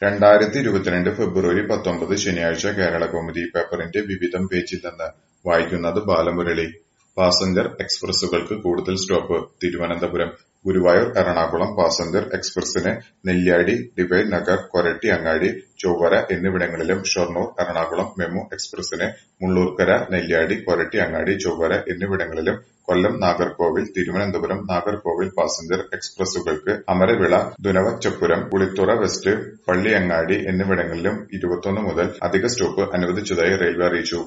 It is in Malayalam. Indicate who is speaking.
Speaker 1: രണ്ടായിരത്തി ഇരുപത്തിരണ്ട് ഫെബ്രുവരി പത്തൊമ്പത് ശനിയാഴ്ച കേരളകൗമുദി പേപ്പറിന്റെ വിവിധം പേജിൽ നിന്ന് വായിക്കുന്നത് ബാലമുരളി പാസഞ്ചർ എക്സ്പ്രസുകൾക്ക് കൂടുതൽ സ്റ്റോപ്പ് തിരുവനന്തപുരം ഗുരുവായൂർ എറണാകുളം പാസഞ്ചർ എക്സ്പ്രസിന് നെല്ലിയാടി ഡിവൈൻ നഗർ കൊരട്ടി അങ്ങാടി ചൊവ്വര എന്നിവിടങ്ങളിലും ഷൊർണൂർ എറണാകുളം മെമു എക്സ്പ്രസിന് മുള്ളൂർക്കര നെല്ലിയാടി കൊരട്ടി അങ്ങാടി ചൊവ്വര എന്നിവിടങ്ങളിലും കൊല്ലം നാഗർകോവിൽ തിരുവനന്തപുരം നാഗർകോവിൽ പാസഞ്ചർ എക്സ്പ്രസുകൾക്ക് അമരവിള ദുനവച്ചപുരം കുളിത്തുറ വെസ്റ്റ് പള്ളിയങ്ങാടി എന്നിവിടങ്ങളിലും ഇരുപത്തൊന്ന് മുതൽ അധിക സ്റ്റോപ്പ് അനുവദിച്ചതായി റെയിൽവേ അറിയിച്ചു